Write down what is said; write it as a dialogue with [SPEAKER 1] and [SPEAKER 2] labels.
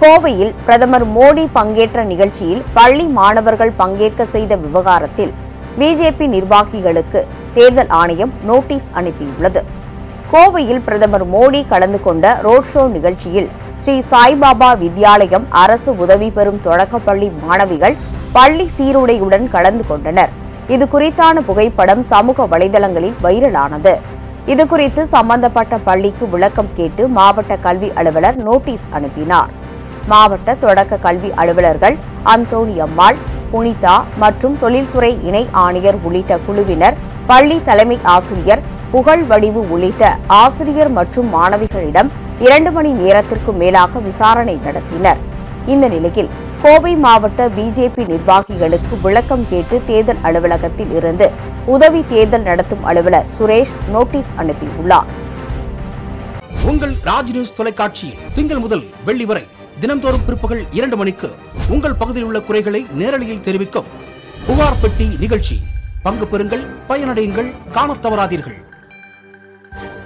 [SPEAKER 1] கோவையில் பிரதமர் மோடி பங்கேற்ற நிகழ்ச்சியில் பள்ளி மாணவர்கள் பங்கேற்க செய்த விவகாரத்தில் பிஜேபி நிர்வாகிகளுக்கு தேர்தல் ஆணையம் நோட்டீஸ் அனுப்பியுள்ளது கோவையில் பிரதமர் மோடி கலந்து கொண்ட ரோட் ஷோ நிகழ்ச்சியில் ஸ்ரீ சாய்பாபா வித்யாலயம் அரசு உதவி பெறும் தொடக்கப்பள்ளி மாணவிகள் பள்ளி சீருடையுடன் கலந்து கொண்டனர் இது குறித்தான புகைப்படம் சமூக வலைதளங்களில் வைரலானது இதுகுறித்து சம்பந்தப்பட்ட பள்ளிக்கு விளக்கம் கேட்டு மாவட்ட கல்வி அலுவலர் நோட்டீஸ் அனுப்பினார் மாவட்ட தொடக்க கல்வி அலுவலர்கள் அந்தோணி அம்மாள் புனிதா மற்றும் தொழில்துறை இணை ஆணையர் உள்ளிட்ட குழுவினர் பள்ளி தலைமை ஆசிரியர் புகழ் வடிவு உள்ளிட்ட ஆசிரியர் மற்றும் மாணவிகளிடம் இரண்டு மணி நேரத்திற்கு மேலாக விசாரணை நடத்தினர் இந்த நிலையில் கோவை மாவட்ட பிஜேபி நிர்வாகிகளுக்கு விளக்கம் கேட்டு தேர்தல் அலுவலகத்தில் இருந்து உதவி தேர்தல் நடத்தும் அலுவலர் சுரேஷ் நோட்டீஸ் அனுப்பியுள்ளார்
[SPEAKER 2] உங்கள் ராஜ் நியூஸ் தொலைக்காட்சியில் திங்கள் முதல் வெள்ளி வரை தினம்தோறும் பிற்பகல் இரண்டு மணிக்கு உங்கள் பகுதியில் உள்ள குறைகளை நேரலையில் தெரிவிக்கும் புகார் பெட்டி நிகழ்ச்சி பங்கு பெறுங்கள் பயனடையுங்கள் காணத் தவறாதீர்கள்